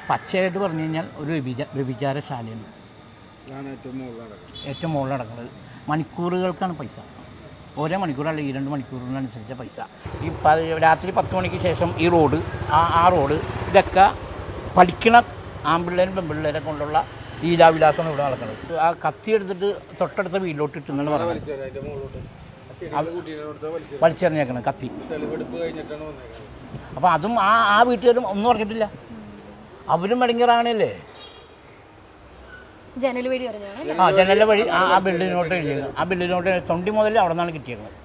പച്ചയായിട്ട് പറഞ്ഞു കഴിഞ്ഞാൽ ഒരു വ്യഭിച വ്യഭിചാരശാലയാണ് ഇതാണ് ഏറ്റവും മുകളിൽ നടക്കുന്നത് ഏറ്റവും മുകളിൽ നടക്കുന്നത് മണിക്കൂറുകൾക്കാണ് പൈസ ഓരോ മണിക്കൂറല്ല ഈ രണ്ട് മണിക്കൂറിനനുസരിച്ച പൈസ ഈ പ രാത്രി പത്ത് മണിക്ക് ശേഷം ഈ റോഡ് ആ ആ റോഡ് ഇതൊക്കെ പഠിക്കണ ആൺപിള്ളേരും പെൺപിള്ളേരെ കൊണ്ടുള്ള ലീലാവിലാസമാണ് ഇവിടെ നടക്കുന്നത് ആ കത്തി എടുത്തിട്ട് തൊട്ടടുത്ത വീട്ടിലോട്ട് ഇട്ടെന്നാണ് പറയുന്നത് വലിച്ചത് അതിന്റെ മുകളിലോട്ട് ആ ചെടിയുടെ കൂട്ടിയിടത്ത് വലിച്ചത് വലിച്ചെറിഞ്ഞേക്കണം കത്തി തെളിവെടുപ്പ് കഴിഞ്ഞിട്ടാണ് വന്നേക്കുന്നത് അപ്പോൾ അതും ആ ആ വീട്ടുകാരും ഒന്നും പറഞ്ഞിട്ടില്ല അവരും മടങ്ങിറാണല്ലേ ജനൽ വഴി അറിഞ്ഞാണ് അല്ലേ ആ ജനലിലെ വഴി ആ ആ ബിൽഡിങ്ങിലോട്ട് എഴുതിയത് ആ ബിൽഡിങ്ങിലോട്ട് തൊണ്ടി മുതൽ അവിടെ നിന്നാണ് കിട്ടിയത്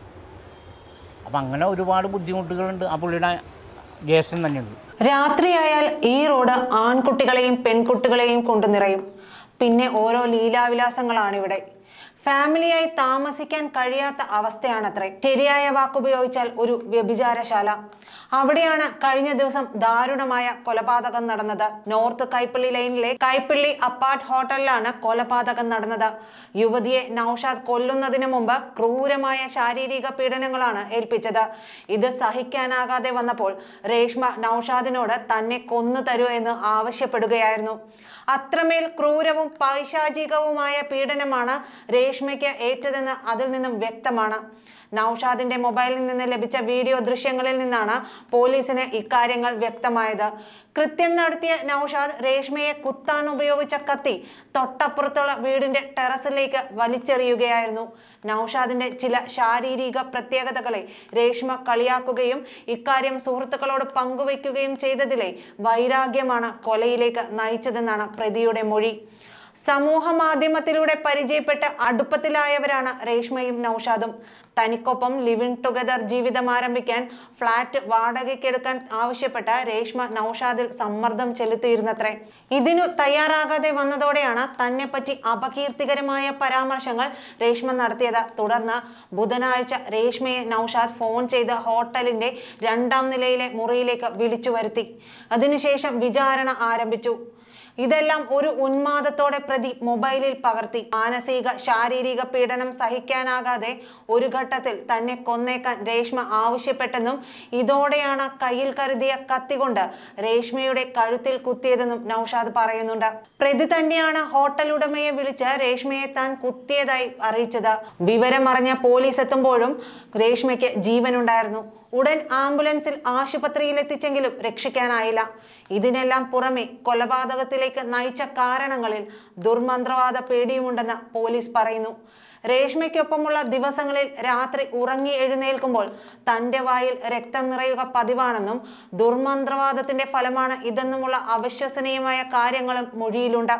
അപ്പം അങ്ങനെ ഒരുപാട് ബുദ്ധിമുട്ടുകളുണ്ട് ആ പുള്ളിയുടെ ജ്യേഷ്ഠൻ തന്നെയുണ്ട് രാത്രിയായാൽ ഈ റോഡ് ആൺകുട്ടികളെയും പെൺകുട്ടികളെയും കൊണ്ട് നിറയും പിന്നെ ഓരോ ലീലാവിലാസങ്ങളാണ് ഇവിടെ ഫാമിലിയായി താമസിക്കാൻ കഴിയാത്ത അവസ്ഥയാണത്രേ ശരിയായ വാക്കുപയോഗിച്ചാൽ ഒരു വ്യഭിചാരശാല അവിടെയാണ് കഴിഞ്ഞ ദിവസം ദാരുണമായ കൊലപാതകം നടന്നത് നോർത്ത് കൈപ്പള്ളി ലൈനിലെ കൈപ്പള്ളി അപ്പാർട്ട് ഹോട്ടലിലാണ് കൊലപാതകം നടന്നത് യുവതിയെ നൌഷാദ് കൊല്ലുന്നതിന് മുമ്പ് ക്രൂരമായ ശാരീരിക പീഡനങ്ങളാണ് ഏൽപ്പിച്ചത് ഇത് സഹിക്കാനാകാതെ വന്നപ്പോൾ രേഷ്മ നൌഷാദിനോട് തന്നെ കൊന്നു തരൂ എന്ന് ആവശ്യപ്പെടുകയായിരുന്നു അത്രമേൽ ക്രൂരവും പൈശാചികവുമായ പീഡനമാണ് രേഷ്മയ്ക്ക് ഏറ്റതെന്ന് അതിൽ നിന്നും വ്യക്തമാണ് നൌഷാദിന്റെ മൊബൈലിൽ നിന്ന് ലഭിച്ച വീഡിയോ ദൃശ്യങ്ങളിൽ നിന്നാണ് പോലീസിന് ഇക്കാര്യങ്ങൾ വ്യക്തമായത് കൃത്യം നടത്തിയ നൌഷാദ് രേഷ്മയെ കുത്താൻ ഉപയോഗിച്ച കത്തി തൊട്ടപ്പുറത്തുള്ള വീടിന്റെ ടെറസിലേക്ക് വലിച്ചെറിയുകയായിരുന്നു നൌഷാദിന്റെ ചില ശാരീരിക പ്രത്യേകതകളെ രേഷ്മ കളിയാക്കുകയും ഇക്കാര്യം സുഹൃത്തുക്കളോട് പങ്കുവയ്ക്കുകയും ചെയ്തതിലെ വൈരാഗ്യമാണ് കൊലയിലേക്ക് നയിച്ചതെന്നാണ് പ്രതിയുടെ മൊഴി സമൂഹ മാധ്യമത്തിലൂടെ പരിചയപ്പെട്ട് അടുപ്പത്തിലായവരാണ് രേഷ്മയും നൌഷാദും തനിക്കൊപ്പം ലിവിങ് ടുഗദർ ജീവിതം ആരംഭിക്കാൻ ഫ്ളാറ്റ് വാടകയ്ക്കെടുക്കാൻ ആവശ്യപ്പെട്ട രേഷ്മ നൌഷാദിൽ സമ്മർദ്ദം ചെലുത്തിയിരുന്നത്രേ ഇതിനു തയ്യാറാകാതെ വന്നതോടെയാണ് തന്നെ പറ്റി അപകീർത്തികരമായ പരാമർശങ്ങൾ രേഷ്മ നടത്തിയത് തുടർന്ന് ബുധനാഴ്ച രേഷ്മയെ നൌഷാദ് ഫോൺ ചെയ്ത് ഹോട്ടലിന്റെ രണ്ടാം നിലയിലെ മുറിയിലേക്ക് വിളിച്ചു വരുത്തി അതിനുശേഷം വിചാരണ ആരംഭിച്ചു ഇതെല്ലാം ഒരു ഉന്മാദത്തോടെ പ്രതി മൊബൈലിൽ പകർത്തി മാനസിക ശാരീരിക പീഡനം സഹിക്കാനാകാതെ ഒരു ഘട്ടത്തിൽ തന്നെ കൊന്നേക്കാൻ രേഷ്മ ആവശ്യപ്പെട്ടെന്നും ഇതോടെയാണ് കയ്യിൽ കരുതിയ കത്തി കൊണ്ട് രേഷ്മയുടെ കഴുത്തിൽ കുത്തിയതെന്നും നൌഷാദ് പറയുന്നുണ്ട് പ്രതി തന്നെയാണ് ഹോട്ടൽ ഉടമയെ വിളിച്ച് രേഷ്മയെ താൻ കുത്തിയതായി അറിയിച്ചത് വിവരം അറിഞ്ഞ പോലീസ് എത്തുമ്പോഴും രേഷ്മയ്ക്ക് ജീവനുണ്ടായിരുന്നു ഉടൻ ആംബുലൻസിൽ ആശുപത്രിയിൽ എത്തിച്ചെങ്കിലും രക്ഷിക്കാനായില്ല ഇതിനെല്ലാം പുറമെ കൊലപാതകത്തിലേക്ക് നയിച്ച കാരണങ്ങളിൽ ദുർമന്ത്രവാദ പേടിയുമുണ്ടെന്ന് പോലീസ് പറയുന്നു രേഷ്മയ്ക്കൊപ്പമുള്ള ദിവസങ്ങളിൽ രാത്രി ഉറങ്ങി എഴുന്നേൽക്കുമ്പോൾ തന്റെ വായിൽ രക്തം നിറയുക പതിവാണെന്നും ദുർമന്ത്രവാദത്തിന്റെ ഫലമാണ് ഇതെന്നുമുള്ള അവിശ്വസനീയമായ കാര്യങ്ങളും മൊഴിയിലുണ്ട്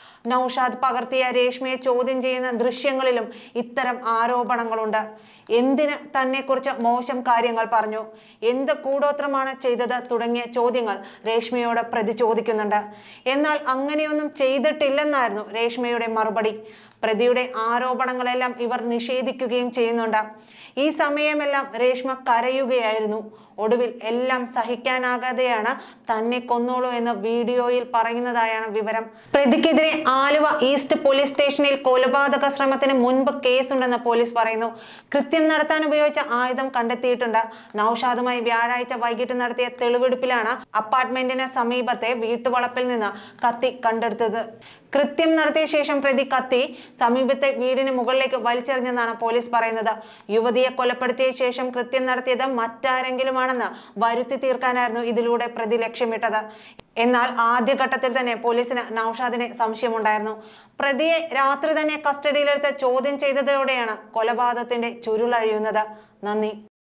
നൌഷാദ് പകർത്തിയ രേഷ്മയെ ചോദ്യം ചെയ്യുന്ന ദൃശ്യങ്ങളിലും ഇത്തരം ആരോപണങ്ങളുണ്ട് എന്തിന് തന്നെക്കുറിച്ച് മോശം കാര്യങ്ങൾ പറഞ്ഞു എന്ത് കൂടോത്രമാണ് ചെയ്തത് തുടങ്ങിയ ചോദ്യങ്ങൾ രേഷ്മയോട് പ്രതി ചോദിക്കുന്നുണ്ട് എന്നാൽ അങ്ങനെയൊന്നും ചെയ്തിട്ടില്ലെന്നായിരുന്നു രേഷ്മയുടെ മറുപടി പ്രതിയുടെ ആരോപണങ്ങളെല്ലാം ഇവർ നിഷേധിക്കുകയും ചെയ്യുന്നുണ്ട് ഈ സമയമെല്ലാം രേഷ്മ കരയുകയായിരുന്നു ഒടുവിൽ എല്ലാം സഹിക്കാനാകാതെയാണ് തന്നെ കൊന്നോളൂ എന്ന് വീഡിയോയിൽ പറയുന്നതായാണ് വിവരം പ്രതിക്കെതിരെ ആലുവ ഈസ്റ്റ് പോലീസ് സ്റ്റേഷനിൽ കൊലപാതക ശ്രമത്തിന് മുൻപ് കേസുണ്ടെന്ന് പോലീസ് പറയുന്നു കൃത്യം നടത്താൻ ഉപയോഗിച്ച ആയുധം കണ്ടെത്തിയിട്ടുണ്ട് നൌഷാദുമായി വ്യാഴാഴ്ച വൈകിട്ട് നടത്തിയ തെളിവെടുപ്പിലാണ് അപ്പാർട്ട്മെന്റിന് സമീപത്തെ വീട്ടുവളപ്പിൽ നിന്ന് കത്തി കണ്ടെടുത്തത് കൃത്യം നടത്തിയ ശേഷം പ്രതി കത്തി സമീപത്തെ വീടിന് മുകളിലേക്ക് വലിച്ചെറിഞ്ഞെന്നാണ് പോലീസ് പറയുന്നത് യുവതിയെ കൊലപ്പെടുത്തിയ ശേഷം കൃത്യം നടത്തിയത് മറ്റാരെങ്കിലുമാണെന്ന് വരുത്തി തീർക്കാനായിരുന്നു ഇതിലൂടെ പ്രതി ലക്ഷ്യമിട്ടത് എന്നാൽ ആദ്യഘട്ടത്തിൽ തന്നെ പോലീസിന് നൌഷാദിനെ സംശയമുണ്ടായിരുന്നു പ്രതിയെ രാത്രി തന്നെ കസ്റ്റഡിയിലെടുത്ത് ചോദ്യം ചെയ്തതോടെയാണ് കൊലപാതകത്തിന്റെ ചുരുളഴിയുന്നത് നന്ദി